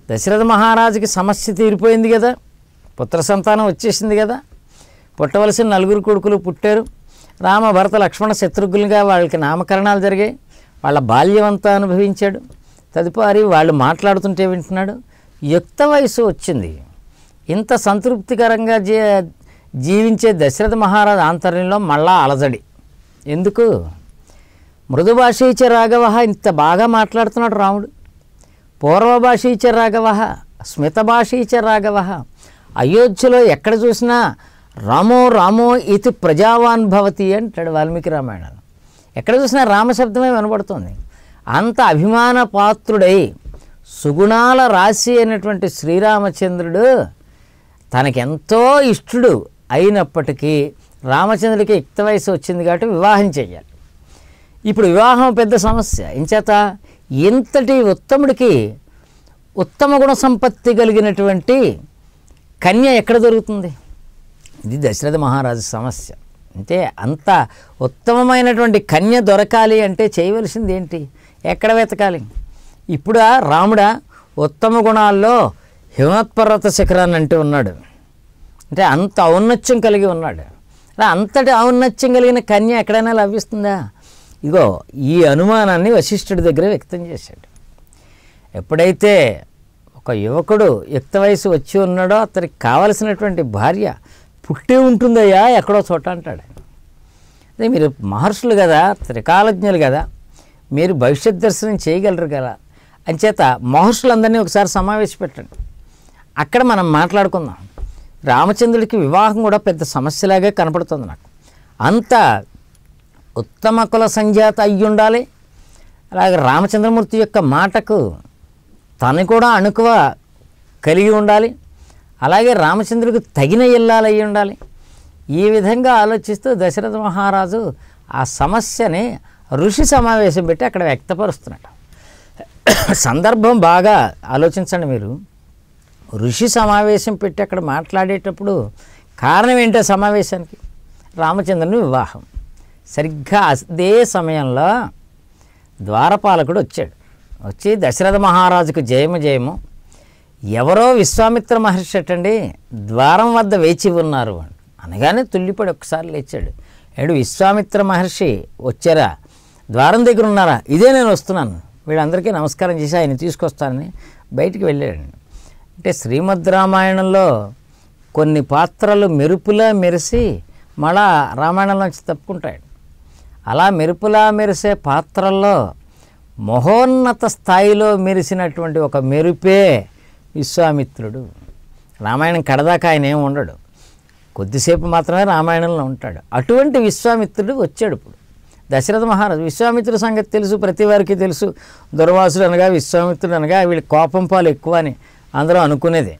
దశరథ మహారాజుకి సమస్య తీరిపోయింది కదా పుత్ర సంతానం వచ్చేసింది కదా పుట్టవలసిన నలుగురు కొడుకులు పుట్టారు రామ భరత లక్ష్మణ శత్రుఘ్నులుగా వాళ్ళకి నామకరణాలు జరిగాయి వాళ్ళ బాల్యం అంతా అనుభవించాడు తదుపరి వాళ్ళు మాట్లాడుతుంటే వింటున్నాడు యుక్త వయసు వచ్చింది ఇంత సంతృప్తికరంగా జీ జీవించే దశరథ మహారాజు ఆంతర్యంలో మళ్ళా అలజడి ఎందుకు మృదు భాషీచ రాఘవ ఇంత బాగా మాట్లాడుతున్నాడు రాముడు పూర్వ భాషీచ రాఘవ స్మిత భాషీచ రాఘవ అయోధ్యలో ఎక్కడ చూసినా రామో రామో ఇది ప్రజావాన్ భవతి అంటాడు వాల్మీకి రామాయణం ఎక్కడ చూసినా రామశబ్దమే వినబడుతుంది అంత అభిమాన పాత్రుడై సుగుణాల రాశి అయినటువంటి శ్రీరామచంద్రుడు తనకెంతో ఇష్టడు అయినప్పటికీ రామచంద్రుడికి యుక్త వయసు వచ్చింది కాబట్టి వివాహం చేయాలి ఇప్పుడు వివాహం పెద్ద సమస్య ఇంచేత ఇంతటి ఉత్తముడికి ఉత్తమ గుణ సంపత్తి కలిగినటువంటి కన్య ఎక్కడ దొరుకుతుంది ఇది దశరథ మహారాజు సమస్య అంటే అంత ఉత్తమమైనటువంటి కన్య దొరకాలి అంటే చేయవలసింది ఏంటి ఎక్కడ వెతకాలి ఇప్పుడు రాముడా ఉత్తమ గుణాల్లో హిమత్పర్వత శిఖరాన్ని అంటే ఉన్నాడు అంటే అంత ఔన్నత్యం కలిగి ఉన్నాడు అలా అంతటి ఔన్నత్యం కలిగిన కన్య ఎక్కడైనా లభిస్తుందా ఇగో ఈ అనుమానాన్ని వశిష్ఠుడి దగ్గర వ్యక్తం చేశాడు ఎప్పుడైతే ఒక యువకుడు యుక్త వయసు వచ్చి ఉన్నాడో అతనికి కావలసినటువంటి భార్య పుట్టి ఉంటుందయ్యా ఎక్కడో చోట అంటాడు ఆయన. అదే మీరు మహర్షులు కదా త్రికాలజ్ఞులు కదా మీరు భవిష్యత్ దర్శనం చేయగలరు కదా అంచేత మహర్షులందరినీ ఒకసారి సమావేశపెట్టండి అక్కడ మనం మాట్లాడుకుందాం రామచంద్రుడికి వివాహం కూడా పెద్ద సమస్యలాగే కనపడుతుంది నాకు అంత ఉత్తమ కుల సంజాత అయ్యి ఉండాలి అలాగే రామచంద్రమూర్తి యొక్క మాటకు తను కూడా అణుకువ కలిగి ఉండాలి అలాగే రామచంద్రుడికి తగిన ఇల్లాలు అయి ఉండాలి ఈ విధంగా ఆలోచిస్తూ దశరథ మహారాజు ఆ సమస్యని ఋషి సమావేశం పెట్టి అక్కడ వ్యక్తపరుస్తున్నాడు సందర్భం బాగా ఆలోచించండి మీరు ఋషి సమావేశం పెట్టి అక్కడ మాట్లాడేటప్పుడు కారణం ఏంటో సమావేశానికి రామచంద్రుని వివాహం సరిగ్గా అదే సమయంలో ద్వారపాలకుడు వచ్చాడు వచ్చి దశరథ మహారాజుకు జయము జయము ఎవరో విశ్వామిత్ర మహర్షి అటండి ద్వారం వద్ద వేచి ఉన్నారు అని అనగానే తుల్లిపడి ఒకసారి లేచాడు ఏడు విశ్వామిత్ర మహర్షి వచ్చారా ద్వారం దగ్గర ఉన్నారా ఇదే నేను వస్తున్నాను వీళ్ళందరికీ నమస్కారం చేసి ఆయన తీసుకొస్తానని బయటికి వెళ్ళాడండి అంటే శ్రీమద్ రామాయణంలో కొన్ని పాత్రలు మెరుపులా మెరిసి మళ్ళా రామాయణంలోంచి తప్పుకుంటాడు అలా మెరుపులా మెరిసే పాత్రల్లో మహోన్నత స్థాయిలో మెరిసినటువంటి ఒక మెరుపే విశ్వామిత్రుడు రామాయణం కడదాకా ఆయన ఏమి ఉండడు కొద్దిసేపు మాత్రమే రామాయణంలో ఉంటాడు అటువంటి విశ్వామిత్రుడు వచ్చాడు ఇప్పుడు దశరథ మహారాజు విశ్వామిత్రుడి సంగతి తెలుసు ప్రతి వారికి తెలుసు దుర్వాసుడు అనగా విశ్వామిత్రుడు అనగా వీళ్ళ కోపం పాలు ఎక్కువ అని అందరూ అనుకునేదే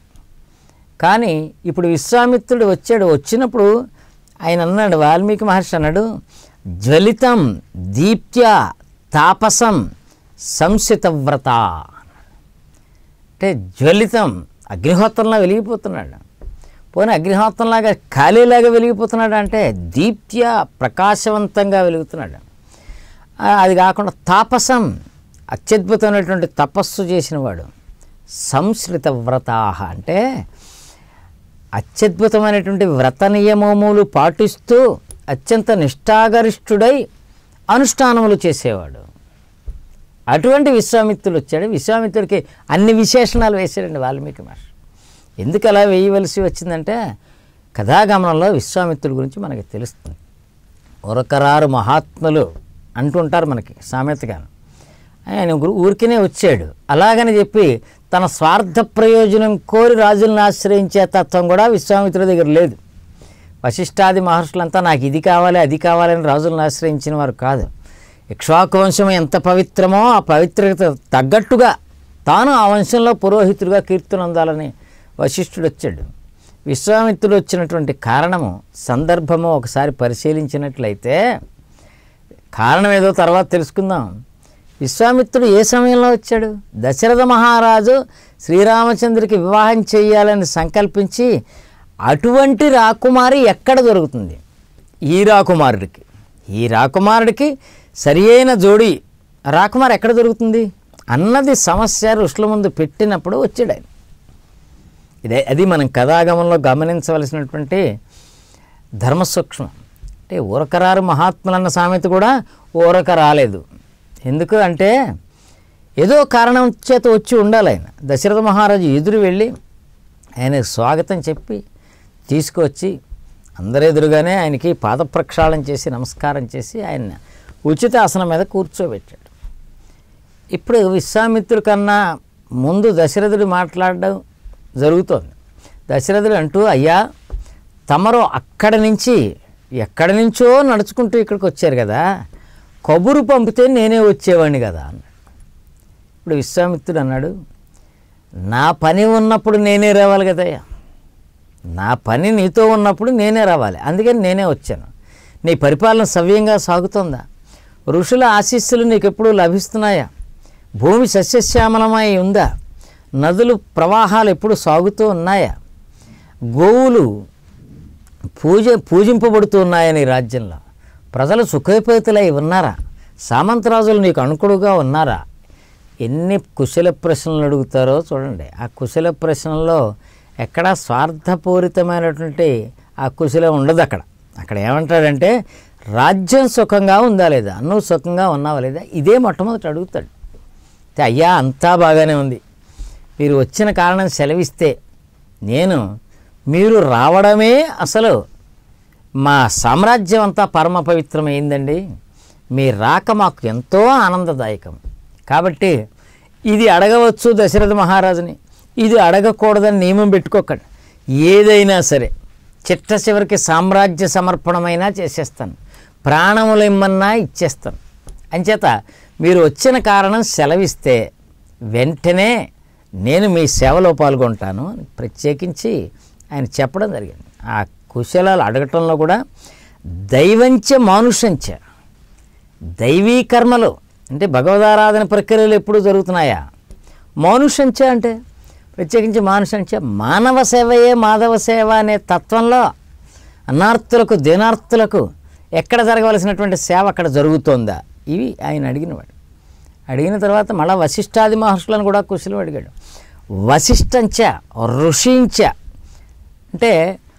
కానీ ఇప్పుడు విశ్వామిత్రుడు వచ్చాడు వచ్చినప్పుడు ఆయన అన్నాడు వాల్మీకి మహర్షి అన్నాడు జ్వలితం దీప్త్య తాపసం సంసితవ్రత అంటే జ్వలితం అగ్నిహోత్రంలా వెలిగిపోతున్నాడు పోనీ అగ్నిహోత్రంలాగా ఖాళీలాగా వెలిగిపోతున్నాడు అంటే దీప్త్య ప్రకాశవంతంగా వెలుగుతున్నాడు ఆ, అది కాకుండా తాపసం అత్యద్భుతమైనటువంటి తపస్సు చేసినవాడు సంస్కృత వ్రతాహ అంటే అత్యద్భుతమైనటువంటి వ్రత నియమములు పాటిస్తూ అత్యంత నిష్ఠాగరిష్ఠుడై అనుష్ఠానములు చేసేవాడు అటువంటి విశ్వామిత్రుడు వచ్చాడు విశ్వామిత్రుడికి అన్ని విశేషణాలు వేశాడండి వాల్మీకి మహర్షి ఎందుకు అలా వేయవలసి వచ్చిందంటే కథాగమనంలో విశ్వామిత్రుడి గురించి మనకి తెలుస్తుంది ఉరకరారు మహాత్ములు అంటుంటారు మనకి సామెతగాను ఆయన ఊరు- ఊరికనే వచ్చాడు అలాగని చెప్పి తన స్వార్థ ప్రయోజనం కోరి రాజులను ఆశ్రయించే తత్వం కూడా విశ్వామిత్రుడి దగ్గర లేదు వశిష్ఠాది మహర్షులంతా నాకు ఇది కావాలి అది కావాలని రాజులను ఆశ్రయించిన వారు కాదు ఇక్ష్వాకు వంశం ఎంత పవిత్రమో ఆ పవిత్రత తగ్గట్టుగా తాను ఆ వంశంలో పురోహితుడిగా కీర్తనందాలని వశిష్ఠుడు వచ్చాడు విశ్వామిత్రుడు వచ్చినటువంటి కారణము సందర్భము ఒకసారి పరిశీలించినట్లయితే కారణం ఏదో తర్వాత తెలుసుకుందాం విశ్వామిత్రుడు ఏ సమయంలో వచ్చాడు దశరథ మహారాజు శ్రీరామచంద్రుడికి వివాహం చేయాలని సంకల్పించి అటువంటి రాకుమారి ఎక్కడ దొరుకుతుంది ఈ రాకుమారుడికి ఈ రాకుమారుడికి సరి అయిన జోడి రాకుమార్ ఎక్కడ దొరుకుతుంది అన్నది సమస్య ఋషుల ముందు పెట్టినప్పుడు వచ్చాడు ఆయన ఇదే అది మనం కథాగమంలో గమనించవలసినటువంటి ధర్మ సూక్ష్మం అంటే ఊరకరారు మహాత్ములన్న సామెత కూడా ఊరక రాలేదు ఎందుకు అంటే ఏదో కారణం చేత వచ్చి ఉండాలి ఆయన దశరథ మహారాజు ఎదురు వెళ్ళి ఆయనకు స్వాగతం చెప్పి తీసుకువచ్చి అందరెదురుగానే ఆయనకి పాద ప్రక్షాళన చేసి నమస్కారం చేసి ఆయన ఉచిత ఆసనం మీద కూర్చోబెట్టాడు ఇప్పుడు విశ్వామిత్రుడి కన్నా ముందు దశరథుడు మాట్లాడడం జరుగుతోంది దశరథుడు అంటూ అయ్యా తమరు అక్కడి నుంచి ఎక్కడి నుంచో నడుచుకుంటూ ఇక్కడికి వచ్చారు కదా కబురు పంపితే నేనే వచ్చేవాడిని కదా అన్నాడు ఇప్పుడు విశ్వామిత్రుడు అన్నాడు నా పని ఉన్నప్పుడు నేనే రావాలి కదయ్యా నా పని నీతో ఉన్నప్పుడు నేనే రావాలి అందుకని నేనే వచ్చాను నీ పరిపాలన సవ్యంగా సాగుతుందా ఋషుల ఆశీస్సులు నీకు ఎప్పుడూ లభిస్తున్నాయా భూమి సస్యశ్యామలమై ఉందా నదులు ప్రవాహాలు ఎప్పుడు సాగుతూ ఉన్నాయా గోవులు పూజ పూజింపబడుతూ ఉన్నాయని రాజ్యంలో ప్రజలు సుఖోపేతులై ఉన్నారా సామంతరాజులు నీకు అనుకుడుగా ఉన్నారా ఎన్ని కుశల ప్రశ్నలు అడుగుతారో చూడండి ఆ కుశల ప్రశ్నల్లో ఎక్కడా స్వార్థపూరితమైనటువంటి ఆ కుశలం ఉండదు అక్కడ అక్కడ ఏమంటాడంటే రాజ్యం సుఖంగా ఉందా లేదా నువ్వు సుఖంగా ఉన్నావా లేదా ఇదే మొట్టమొదటి అడుగుతాడు అయితే అయ్యా అంతా బాగానే ఉంది మీరు వచ్చిన కారణం సెలవిస్తే నేను మీరు రావడమే అసలు మా సామ్రాజ్యం అంతా పరమ పవిత్రమైందండి మీ రాక మాకు ఎంతో ఆనందదాయకం కాబట్టి ఇది అడగవచ్చు దశరథ మహారాజుని ఇది అడగకూడదని నియమం పెట్టుకోకండి ఏదైనా సరే చిట్ట చివరికి సామ్రాజ్య సమర్పణమైనా చేసేస్తాను ప్రాణములు ఇమ్మన్నా ఇచ్చేస్తాను అంచేత మీరు వచ్చిన కారణం సెలవిస్తే వెంటనే నేను మీ సేవలో పాల్గొంటాను అని ప్రత్యేకించి ఆయన చెప్పడం జరిగింది ఆ కుశలాలు అడగటంలో కూడా దైవంచ మానుషంచ దైవీ కర్మలు అంటే భగవదారాధన ప్రక్రియలు ఎప్పుడు జరుగుతున్నాయా మానుషంచ అంటే ప్రత్యేకించి మానుషంచ మానవ సేవయే మాధవ సేవ అనే తత్వంలో అన్నార్థులకు దీనార్థులకు ఎక్కడ జరగవలసినటువంటి సేవ అక్కడ జరుగుతోందా ఇవి ఆయన అడిగినవాడు అడిగిన తర్వాత మళ్ళా వశిష్ఠాది మహర్షులను కూడా కుశలం అడిగాడు వశిష్ఠంచ ఋషించ అంటే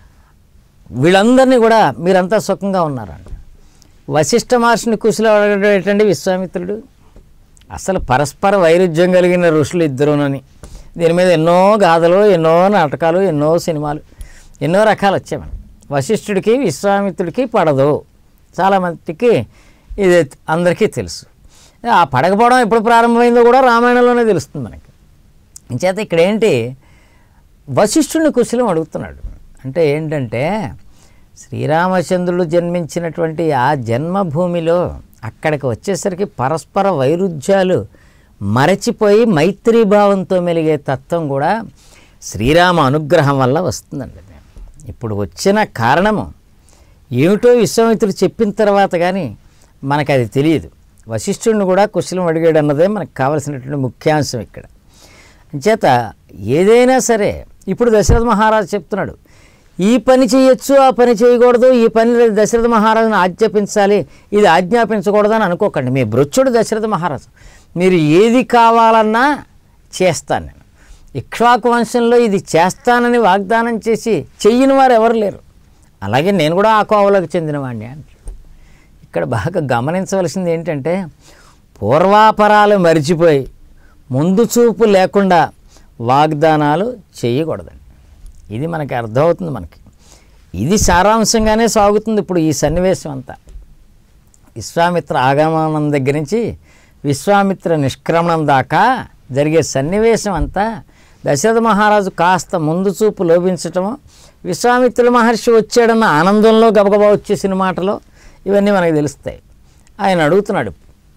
వీళ్ళందరినీ కూడా మీరంతా సుఖంగా ఉన్నారండి వశిష్ఠ మహర్షిని కుశలం అడగడం ఏంటండి విశ్వామిత్రుడు అసలు పరస్పర వైరుధ్యం కలిగిన ఋషులు ఇద్దరునని దీని మీద ఎన్నో గాథలు ఎన్నో నాటకాలు ఎన్నో సినిమాలు ఎన్నో రకాలు వచ్చాయి మనకి వశిష్ఠుడికి విశ్వామిత్రుడికి పడదు చాలామందికి ఇది అందరికీ తెలుసు ఆ పడకపోవడం ఎప్పుడు ప్రారంభమైందో కూడా రామాయణంలోనే తెలుస్తుంది మనకి ఇంచేత ఇక్కడ ఏంటి వశిష్ఠుడిని కుశలం అడుగుతున్నాడు అంటే ఏంటంటే శ్రీరామచంద్రుడు జన్మించినటువంటి ఆ జన్మభూమిలో అక్కడికి వచ్చేసరికి పరస్పర వైరుధ్యాలు మరచిపోయి మైత్రీభావంతో మెలిగే తత్వం కూడా శ్రీరామ అనుగ్రహం వల్ల వస్తుందండి ఇప్పుడు వచ్చిన కారణము ఏమిటో విశ్వామిత్రుడు చెప్పిన తర్వాత కానీ మనకు అది తెలియదు వశిష్ఠుడిని కూడా కుశలం అడిగాడు అన్నదే మనకు కావలసినటువంటి ముఖ్యాంశం ఇక్కడ అంచేత ఏదైనా సరే ఇప్పుడు దశరథ మహారాజు చెప్తున్నాడు ఈ పని చేయొచ్చు ఆ పని చేయకూడదు ఈ పని దశరథ మహారాజును ఆజ్ఞాపించాలి ఇది ఆజ్ఞాపించకూడదు అని అనుకోకండి మీ భృత్యుడు దశరథ మహారాజు మీరు ఏది కావాలన్నా చేస్తాను నేను ఇక్ష్వాకు వంశంలో ఇది చేస్తానని వాగ్దానం చేసి చెయ్యని వారు ఎవరు లేరు అలాగే నేను కూడా ఆ కోవలకు చెందినవాడిని అంటాడు ఇక్కడ బాగా గమనించవలసింది ఏంటంటే పూర్వాపరాలు మరిచిపోయి ముందు చూపు లేకుండా వాగ్దానాలు చేయకూడదండి ఇది మనకి అర్థమవుతుంది మనకి ఇది సారాంశంగానే సాగుతుంది ఇప్పుడు ఈ సన్నివేశం అంతా విశ్వామిత్ర ఆగమనం దగ్గర నుంచి విశ్వామిత్ర నిష్క్రమణం దాకా జరిగే సన్నివేశం అంతా దశరథ మహారాజు కాస్త ముందు చూపు లోపించటము విశ్వామిత్రుల మహర్షి వచ్చాడన్న ఆనందంలో గబగబా వచ్చేసిన మాటలో ఇవన్నీ మనకు తెలుస్తాయి ఆయన అడుగుతున్నాడు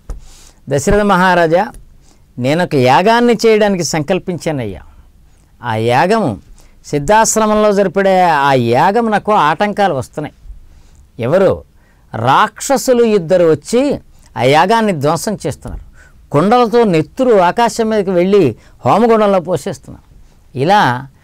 దశరథ మహారాజా నేను ఒక యాగాన్ని చేయడానికి సంకల్పించానయ్యా ఆ యాగము సిద్ధాశ్రమంలో జరిపడే ఆ యాగం నాకు ఆటంకాలు వస్తున్నాయి ఎవరు రాక్షసులు ఇద్దరు వచ్చి ఆ యాగాన్ని ధ్వంసం చేస్తున్నారు కుండలతో నెత్తురు ఆకాశం మీదకి వెళ్ళి హోమగుండంలో పోసేస్తున్నారు ఇలా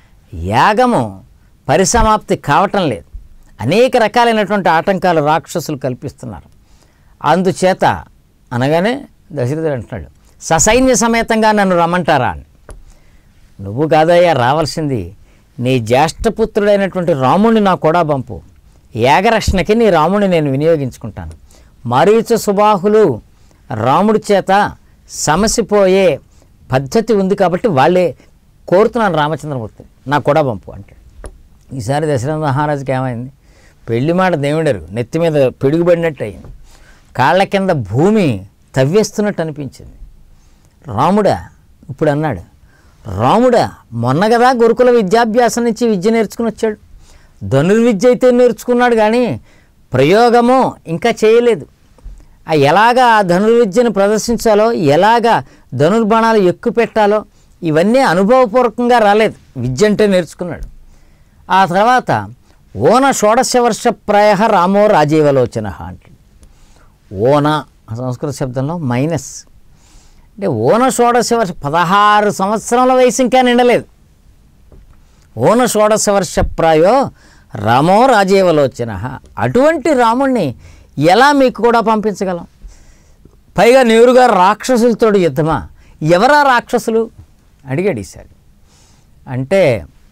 యాగము పరిసమాప్తి కావటం లేదు అనేక రకాలైనటువంటి ఆటంకాలు రాక్షసులు కల్పిస్తున్నారు అందుచేత అనగానే దశరథుడు అంటున్నాడు ససైన్య సమేతంగా నన్ను రమ్మంటారా అని నువ్వు కాదయ్యా రావాల్సింది నీ జ్యేష్ఠపుత్రుడైనటువంటి రాముడిని నా కూడా పంపు యాగరక్షణకి నీ రాముడిని నేను వినియోగించుకుంటాను మారీచ సుబాహులు రాముడి చేత సమసిపోయే పద్ధతి ఉంది కాబట్టి వాళ్ళే కోరుతున్నాను రామచంద్రమూర్తి నా కూడా పంపు అంటే ఈసారి దశరథ మహారాజుకి ఏమైంది పెళ్లి మాట దేవుడరు నెత్తి మీద పిడుగుపడినట్టు అయింది కాళ్ళ కింద భూమి తవ్వేస్తున్నట్టు అనిపించింది రాముడా ఇప్పుడు అన్నాడు రాముడా మొన్న కదా గురుకుల విద్యాభ్యాసం నుంచి విద్య నేర్చుకుని వచ్చాడు ధనుర్విద్య అయితే నేర్చుకున్నాడు కానీ ప్రయోగము ఇంకా చేయలేదు ఆ ఎలాగా ఆ ధనుర్విద్యను ప్రదర్శించాలో ఎలాగా ధనుర్బాణాలు ఎక్కువ పెట్టాలో ఇవన్నీ అనుభవపూర్వకంగా రాలేదు విద్య అంటే నేర్చుకున్నాడు ఆ తర్వాత ఓన షోడశ వర్ష ప్రాయ రామో రాజీవలోచన అంటే ఓన సంస్కృత శబ్దంలో మైనస్ అంటే ఓన షోడశ వర్ష పదహారు సంవత్సరాల వయసు ఇంకా నిండలేదు ఓన షోడశ వర్ష ప్రాయో రామో రాజీవలోచన అటువంటి రాముణ్ణి ఎలా మీకు కూడా పంపించగలం పైగా నేరుగా రాక్షసులతో యుద్ధమా ఎవరా రాక్షసులు అడిగాడు ఈసారి అంటే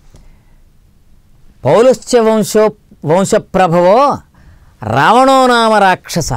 పౌలస్య వంశో వంశప్రభవో రావణో నామ రాక్షస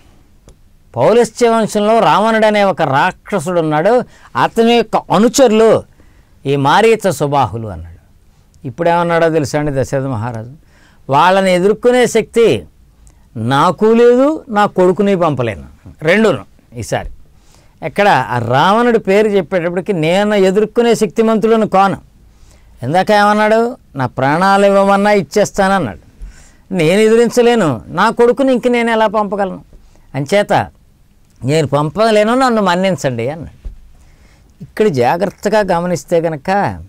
పౌలస్య వంశంలో రావణుడు అనే ఒక రాక్షసుడు ఉన్నాడు అతని యొక్క అనుచరులు ఈ మారీచ సుబాహులు అన్నాడు ఇప్పుడేమన్నాడో తెలుసా అండి దశరథ మహారాజు వాళ్ళని ఎదుర్కొనే శక్తి నాకు లేదు నా కొడుకుని పంపలేను రెండును ఈసారి ఎక్కడ ఆ రావణుడి పేరు చెప్పేటప్పటికి నేను ఎదుర్కొనే శక్తిమంతులను కాను ఇందాక ఏమన్నాడు నా ప్రాణాలు ఇవ్వమన్నా ఇచ్చేస్తానన్నాడు నేను ఎదిరించలేను నా కొడుకుని ఇంక నేను ఎలా పంపగలను అంచేత నేను పంపలేను నన్ను మన్నించండి అన్నాడు ఇక్కడ జాగ్రత్తగా గమనిస్తే కనుక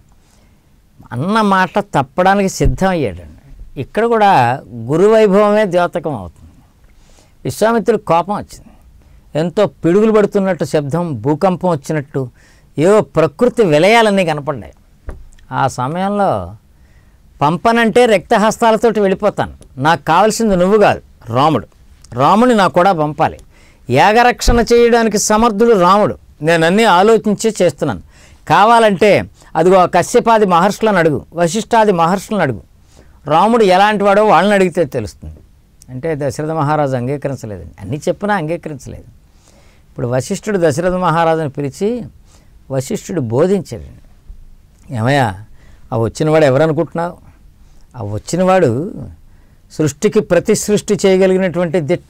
అన్న మాట తప్పడానికి సిద్ధం అయ్యాడండి ఇక్కడ కూడా గురువైభవమే ద్యోతకం అవుతుంది విశ్వామిత్రుడు కోపం వచ్చింది ఎంతో పిడుగులు పడుతున్నట్టు శబ్దం భూకంపం వచ్చినట్టు ఏవో ప్రకృతి విలయాలన్నీ కనపడ్డాయి ఆ సమయంలో పంపనంటే రక్తహస్తాలతోటి వెళ్ళిపోతాను నాకు కావాల్సింది నువ్వు కాదు రాముడు రాముని నాకు కూడా పంపాలి యాగరక్షణ చేయడానికి సమర్థుడు రాముడు నేను అన్నీ ఆలోచించే చేస్తున్నాను కావాలంటే అదిగో ఆ కశ్యపాది మహర్షులను అడుగు వశిష్ఠాది మహర్షులను అడుగు రాముడు ఎలాంటి వాడో వాళ్ళని అడిగితే తెలుస్తుంది అంటే దశరథ మహారాజు అంగీకరించలేదండి అన్నీ చెప్పినా అంగీకరించలేదు ఇప్పుడు వశిష్ఠుడు దశరథ మహారాజుని పిలిచి వశిష్ఠుడు బోధించాడండి ఏమయ్యా ఆ వచ్చినవాడు ఎవరనుకుంటున్నావు ఆ వచ్చినవాడు సృష్టికి ప్రతి సృష్టి చేయగలిగినటువంటి దిట్ట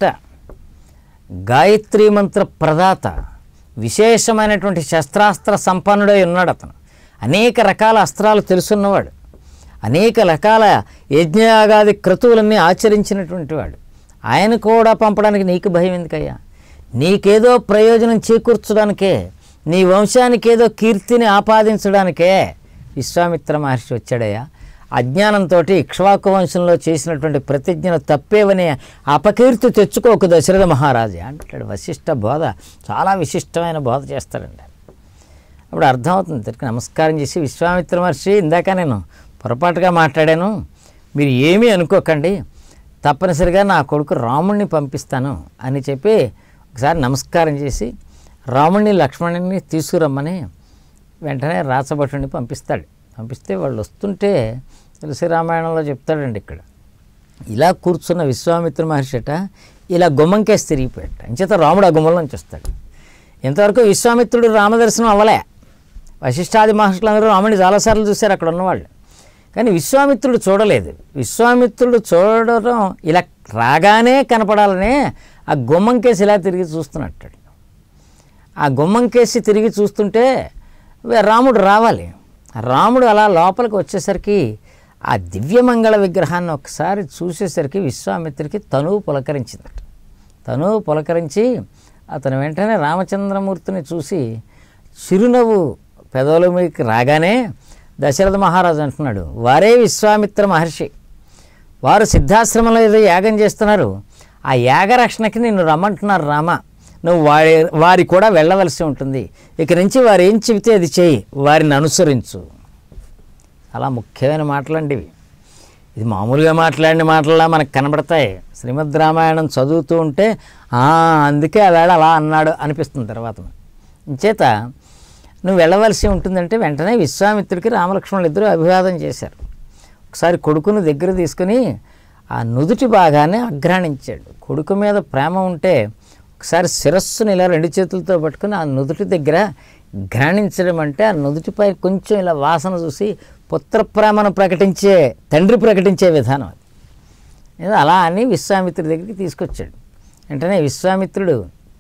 గాయత్రీ మంత్ర ప్రదాత విశేషమైనటువంటి శస్త్రాస్త్ర సంపన్నుడై ఉన్నాడు అతను అనేక రకాల అస్త్రాలు తెలుసున్నవాడు అనేక రకాల యజ్ఞయాగాది క్రతువులన్నీ ఆచరించినటువంటి వాడు ఆయన కూడా పంపడానికి నీకు భయం ఎందుకయ్యా నీకేదో ప్రయోజనం చేకూర్చడానికే నీ వంశానికి ఏదో కీర్తిని ఆపాదించడానికే విశ్వామిత్ర మహర్షి వచ్చాడయ్యా అజ్ఞానంతో ఇక్ష్వాకు వంశంలో చేసినటువంటి ప్రతిజ్ఞను తప్పేవనే అపకీర్తి తెచ్చుకోకు దశరథ మహారాజా అంటాడు వశిష్ఠ బోధ చాలా విశిష్టమైన బోధ చేస్తాడండి అప్పుడు అర్థమవుతుంది తిరిగి నమస్కారం చేసి విశ్వామిత్ర మహర్షి ఇందాక నేను పొరపాటుగా మాట్లాడాను మీరు ఏమీ అనుకోకండి తప్పనిసరిగా నా కొడుకు రాముణ్ణి పంపిస్తాను అని చెప్పి ఒకసారి నమస్కారం చేసి రాముణ్ణి లక్ష్మణుని తీసుకురమ్మని వెంటనే రాచభటుని పంపిస్తాడు పంపిస్తే వాళ్ళు వస్తుంటే తులసి రామాయణంలో చెప్తాడండి ఇక్కడ ఇలా కూర్చున్న విశ్వామిత్ర మహర్షిట ఇలా గుమ్మంకేసి తిరిగిపోయాడు అంచేత రాముడు ఆ గుమ్మల నుంచి వస్తాడు ఇంతవరకు విశ్వామిత్రుడు రామదర్శనం అవ్వలే వశిష్ఠాది మహర్షులందరూ రాముడిని చాలాసార్లు చూశారు అక్కడ ఉన్నవాళ్ళు కానీ విశ్వామిత్రుడు చూడలేదు విశ్వామిత్రుడు చూడడం ఇలా రాగానే కనపడాలనే ఆ గుమ్మం కేసి ఇలా తిరిగి చూస్తున్నట్టు ఆ గుమ్మం కేసి తిరిగి చూస్తుంటే రాముడు రావాలి రాముడు అలా లోపలికి వచ్చేసరికి ఆ దివ్యమంగళ విగ్రహాన్ని ఒకసారి చూసేసరికి విశ్వామిత్రుడికి తనువు పులకరించిందట తనువు పులకరించి అతను వెంటనే రామచంద్రమూర్తిని చూసి చిరునవ్వు పెదవుల మీదకి రాగానే దశరథ మహారాజు అంటున్నాడు వారే విశ్వామిత్ర మహర్షి వారు సిద్ధాశ్రమంలో ఏదో యాగం చేస్తున్నారు ఆ యాగరక్షణకి నిన్ను రమ్మంటున్నారు రామ నువ్వు వారి వారి కూడా వెళ్ళవలసి ఉంటుంది ఇక నుంచి వారు ఏం చెబితే అది చేయి వారిని అనుసరించు చాలా ముఖ్యమైన మాటలండి ఇవి ఇది మామూలుగా మాట్లాడిన మాటలా మనకు కనబడతాయి శ్రీమద్ రామాయణం చదువుతూ ఉంటే "ఆ, అందుకే ఆ వేళ అలా అన్నాడు అనిపిస్తుంది తర్వాత ఇంచేత నువ్వు వెళ్ళవలసి ఉంటుందంటే వెంటనే విశ్వామిత్రుడికి రామలక్ష్మణులు ఇద్దరు అభివాదం చేశారు ఒకసారి కొడుకును దగ్గర తీసుకుని ఆ నుదుటి భాగాన్ని అగ్రాణించాడు కొడుకు మీద ప్రేమ ఉంటే ఒకసారి శిరస్సుని ఇలా రెండు చేతులతో పట్టుకుని ఆ నుదుటి దగ్గర ఘ్రాణించడం అంటే ఆ నుదుటిపై కొంచెం ఇలా వాసన చూసి పుత్ర ప్రేమను ప్రకటించే తండ్రి ప్రకటించే విధానం అది ఏదో అలా అని విశ్వామిత్రుడి దగ్గరికి తీసుకొచ్చాడు వెంటనే విశ్వామిత్రుడు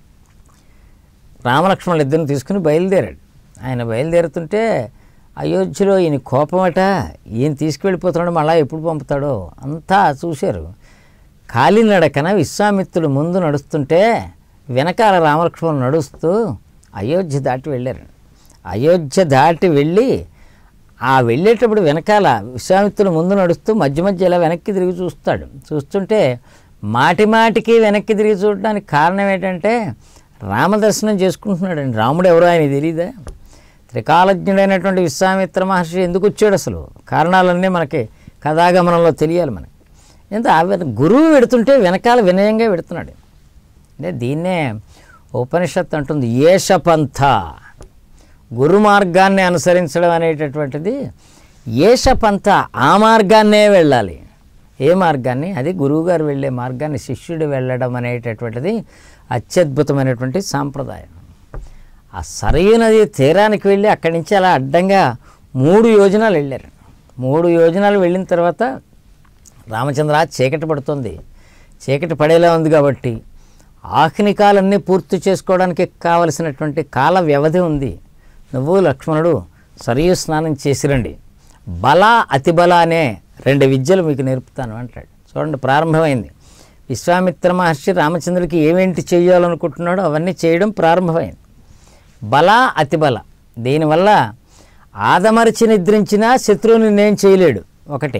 రామలక్ష్మణులు ఇద్దరిని తీసుకుని బయలుదేరాడు ఆయన బయలుదేరుతుంటే అయోధ్యలో ఈయన కోపమట ఈయన తీసుకువెళ్ళిపోతున్నాడు మళ్ళా ఎప్పుడు పంపుతాడో అంతా చూశారు కాలినడకన విశ్వామిత్రుడు ముందు నడుస్తుంటే వెనకాల రామలక్ష్మణులు నడుస్తూ అయోధ్య దాటి వెళ్ళారు అయోధ్య దాటి వెళ్ళి ఆ వెళ్ళేటప్పుడు వెనకాల విశ్వామిత్రుడు ముందు నడుస్తూ మధ్య మధ్య ఇలా వెనక్కి తిరిగి చూస్తాడు చూస్తుంటే మాటి మాటికి వెనక్కి తిరిగి చూడడానికి కారణం ఏంటంటే రామదర్శనం చేసుకుంటున్నాడండి రాముడు ఎవరో ఆయన తెలియదా త్రికాలజ్ఞుడైనటువంటి విశ్వామిత్ర మహర్షి ఎందుకు వచ్చాడు అసలు కారణాలన్నీ మనకి కథాగమనంలో తెలియాలి మనకి ఎంత గురువు పెడుతుంటే వెనకాల వినయంగా పెడుతున్నాడు అంటే దీన్నే ఉపనిషత్ అంటుంది ఏషపంథ గురు మార్గాన్ని అనుసరించడం అనేటటువంటిది ఏషపంథ ఆ మార్గాన్నే వెళ్ళాలి ఏ మార్గాన్ని అది గురువుగారు వెళ్ళే మార్గాన్ని శిష్యుడు వెళ్ళడం అనేటటువంటిది అత్యద్భుతమైనటువంటి సాంప్రదాయం ఆ సరయూ నది తీరానికి వెళ్ళి అక్కడి నుంచి అలా అడ్డంగా మూడు యోజనాలు వెళ్ళారు మూడు యోజనాలు వెళ్ళిన తర్వాత రామచంద్ర చీకటి పడుతుంది చీకటి పడేలా ఉంది కాబట్టి ఆహ్నికాలన్నీ పూర్తి చేసుకోవడానికి కావలసినటువంటి కాల వ్యవధి ఉంది నువ్వు లక్ష్మణుడు సరియు స్నానం చేసిరండి బల అతిబల అనే రెండు విద్యలు మీకు నేర్పుతాను అంటాడు చూడండి ప్రారంభమైంది విశ్వామిత్ర మహర్షి రామచంద్రుడికి ఏమేంటి చేయాలనుకుంటున్నాడో అవన్నీ చేయడం ప్రారంభమైంది బల అతిబల దీనివల్ల ఆదమరిచి నిద్రించినా శత్రువుని నేను చేయలేడు ఒకటి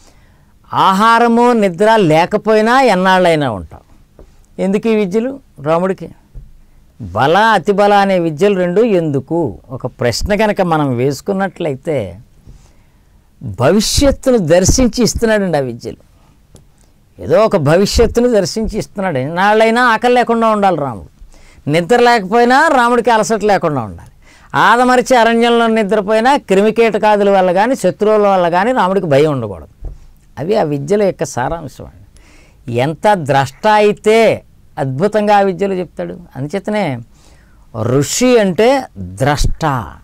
ఆహారము నిద్ర లేకపోయినా ఎన్నాళ్ళైనా ఉంటాం ఎందుకు ఈ విద్యలు రాముడికి బల అతిబల అనే విద్యలు రెండు ఎందుకు ఒక ప్రశ్న కనుక మనం వేసుకున్నట్లయితే భవిష్యత్తును దర్శించి ఇస్తున్నాడండి ఆ విద్యలు ఏదో ఒక భవిష్యత్తును దర్శించి ఇస్తున్నాడు ఎన్నాళ్ళైనా ఆకలి లేకుండా ఉండాలి రాముడు నిద్ర లేకపోయినా రాముడికి అలసట లేకుండా ఉండాలి ఆదమరిచి అరణ్యంలో నిద్రపోయినా క్రిమికీటకాదుల వల్ల కానీ శత్రువుల వల్ల కానీ రాముడికి భయం ఉండకూడదు అవి ఆ విద్యల యొక్క సారాంశం అండి ఎంత ద్రష్ట అయితే అద్భుతంగా ఆ విద్యలు చెప్తాడు అందుచేతనే ఋషి అంటే ద్రష్ట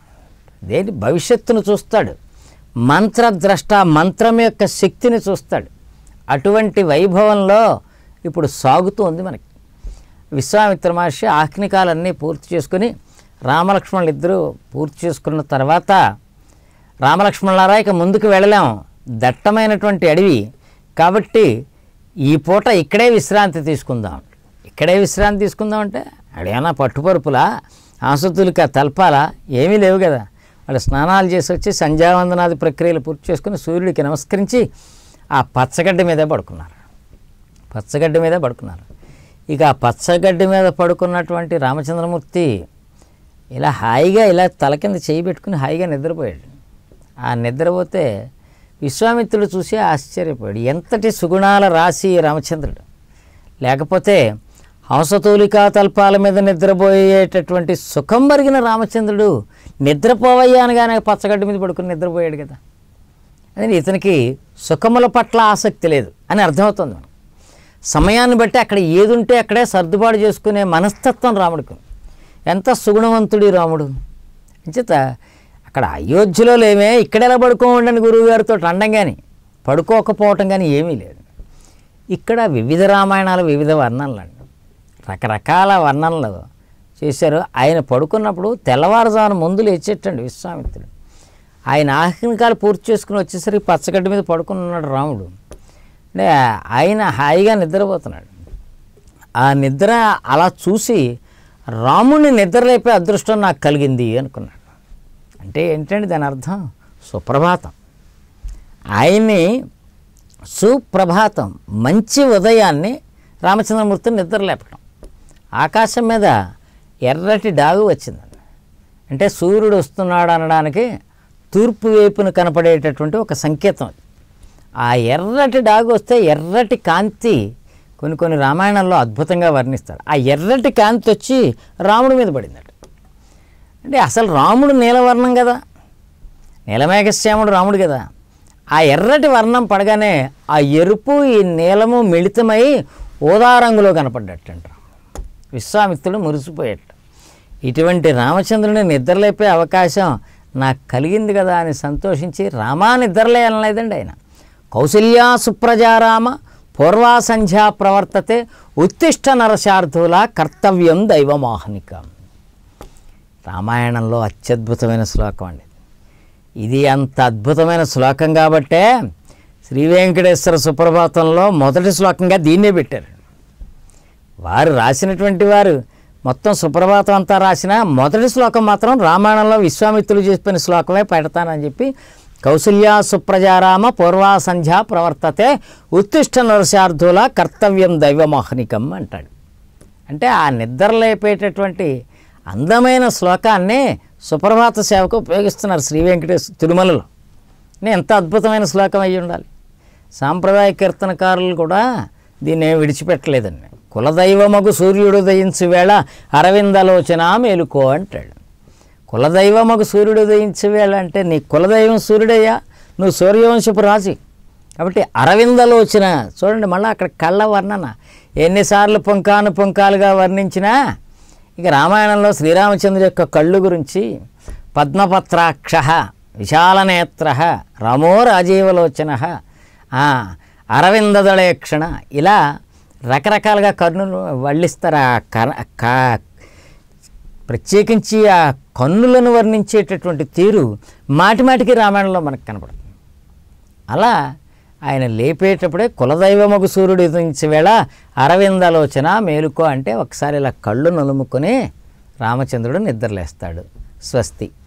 దేని భవిష్యత్తును చూస్తాడు మంత్రద్రష్ట మంత్రం యొక్క శక్తిని చూస్తాడు అటువంటి వైభవంలో ఇప్పుడు సాగుతూ ఉంది మనకి విశ్వామిత్ర మహర్షి ఆహ్నికాలన్నీ పూర్తి చేసుకుని రామలక్ష్మణులు ఇద్దరూ పూర్తి చేసుకున్న తర్వాత రామలక్ష్మణులారా ఇక ముందుకు వెళ్ళలేం దట్టమైనటువంటి అడవి కాబట్టి ఈ పూట ఇక్కడే విశ్రాంతి తీసుకుందాం ఇక్కడే విశ్రాంతి తీసుకుందాం అంటే అడేనా పట్టుపరుపులా ఆసుతులక తలపాలా ఏమీ లేవు కదా వాళ్ళు స్నానాలు చేసి వచ్చి సంధ్యావందనాది ప్రక్రియలు పూర్తి చేసుకుని సూర్యుడికి నమస్కరించి ఆ పచ్చగడ్డి మీదే పడుకున్నారు పచ్చగడ్డి మీదే పడుకున్నారు ఇక ఆ పచ్చగడ్డి మీద పడుకున్నటువంటి రామచంద్రమూర్తి ఇలా హాయిగా ఇలా తల కింద చేయి పెట్టుకుని హాయిగా నిద్రపోయాడు ఆ నిద్రపోతే విశ్వామిత్రుడు చూసి ఆశ్చర్యపోయాడు ఎంతటి సుగుణాల రాశి రామచంద్రుడు లేకపోతే హంసతూలికా తల్పాల మీద నిద్రపోయేటటువంటి సుఖం మరిగిన రామచంద్రుడు నిద్రపోవయ్యా అనగానే పచ్చగడ్డి మీద పడుకుని నిద్రపోయాడు కదా అదే ఇతనికి సుఖముల పట్ల ఆసక్తి లేదు అని అర్థమవుతుంది మనం సమయాన్ని బట్టి అక్కడ ఏది ఉంటే అక్కడే సర్దుబాటు చేసుకునే మనస్తత్వం రాముడికి ఎంత సుగుణవంతుడి రాముడు అంచేత అక్కడ అయోధ్యలో లేమే ఇక్కడ ఎలా పడుకోండి గురువు గారితో అండం కానీ పడుకోకపోవటం కానీ ఏమీ లేదు ఇక్కడ వివిధ రామాయణాలు వివిధ వర్ణనలు అండి రకరకాల వర్ణనలు చేశారు ఆయన పడుకున్నప్పుడు తెల్లవారుజామున ముందు లేచేటండి విశ్వామిత్రుడు ఆయన ఆహ్నికాలు పూర్తి చేసుకుని వచ్చేసరికి పచ్చగడ్డి మీద పడుకుని ఉన్నాడు రాముడు అంటే ఆయన హాయిగా నిద్రపోతున్నాడు ఆ నిద్ర అలా చూసి రాముడిని నిద్రలేపే అదృష్టం నాకు కలిగింది అనుకున్నాడు అంటే ఏంటంటే దాని అర్థం సుప్రభాతం ఆయన్ని సుప్రభాతం మంచి ఉదయాన్ని రామచంద్రమూర్తిని నిద్రలేపడం ఆకాశం మీద ఎర్రటి డాగు వచ్చిందండి అంటే సూర్యుడు వస్తున్నాడు అనడానికి తూర్పు వైపున కనపడేటటువంటి ఒక సంకేతం అది ఆ ఎర్రటి డాగు వస్తే ఎర్రటి కాంతి కొన్ని కొన్ని రామాయణంలో అద్భుతంగా వర్ణిస్తారు ఆ ఎర్రటి కాంతి వచ్చి రాముడి మీద పడిందట అంటే అసలు రాముడు నీలవర్ణం కదా నీలమేఘశ్యాముడు రాముడు కదా ఆ ఎర్రటి వర్ణం పడగానే ఆ ఎరుపు ఈ నీలము మిళితమై ఊదా రంగులో కనపడ్డట్టంట విశ్వామిత్రుడు మురిసిపోయేట ఇటువంటి రామచంద్రుని నిద్రలేపే అవకాశం నాకు కలిగింది కదా అని సంతోషించి రామా నిద్రలే అనలేదండి ఆయన కౌసల్యా సుప్రజారామ పూర్వా సంధ్యా ప్రవర్తతే ఉత్తిష్ట నరశార్థుల కర్తవ్యం దైవమాహనికం రామాయణంలో అత్యద్భుతమైన శ్లోకం అండి ఇది అంత అద్భుతమైన శ్లోకం కాబట్టే శ్రీ వెంకటేశ్వర సుప్రభాతంలో మొదటి శ్లోకంగా దీన్నే పెట్టారు వారు రాసినటువంటి వారు మొత్తం సుప్రభాతం అంతా రాసిన మొదటి శ్లోకం మాత్రం రామాయణంలో విశ్వామిత్రులు చెప్పిన శ్లోకమే పెడతానని చెప్పి కౌసల్యా సుప్రజారామ పూర్వా సంధ్యా ప్రవర్తతే ఉత్తిష్ట నరశార్థుల కర్తవ్యం దైవమోహనికం అంటాడు అంటే ఆ నిద్ర లేపేటటువంటి అందమైన శ్లోకాన్ని సుప్రభాత సేవకు ఉపయోగిస్తున్నారు శ్రీ వెంకటేశ్ తిరుమలలో నేను ఎంత అద్భుతమైన శ్లోకం అయ్యి ఉండాలి సాంప్రదాయ కీర్తనకారులు కూడా దీన్ని ఏం విడిచిపెట్టలేదండి కులదైవమగు సూర్యుడు దయించు వేళ అరవిందలోచన మేలుకో అంటాడు కులదైవమగు సూర్యుడు ఉదయించే వేళ అంటే నీ కులదైవం సూర్యుడయ్యా నువ్వు సూర్యవంశపు రాజు కాబట్టి అరవిందలోచన చూడండి మళ్ళీ అక్కడ కళ్ళ వర్ణన ఎన్నిసార్లు పుంకాను పుంకాలుగా వర్ణించినా ఇక రామాయణంలో శ్రీరామచంద్ర యొక్క కళ్ళు గురించి పద్మపత్రాక్ష విశాలనేత్ర రమో రాజీవలోచన అరవిందదళేక్షణ ఇలా రకరకాలుగా కర్ణులు వల్లిస్తారు ఆ కర కా- ప్రత్యేకించి ఆ కన్నులను వర్ణించేటటువంటి తీరు మాటి మాటికి రామాయణంలో మనకు కనపడుతుంది అలా ఆయన లేపేటప్పుడే కులదైవమగు సూర్యుడు ఉదయించే వేళ అరవిందలోచన మేలుకో అంటే ఒకసారి ఇలా కళ్ళు నలుముకొని రామచంద్రుడు నిద్రలేస్తాడు స్వస్తి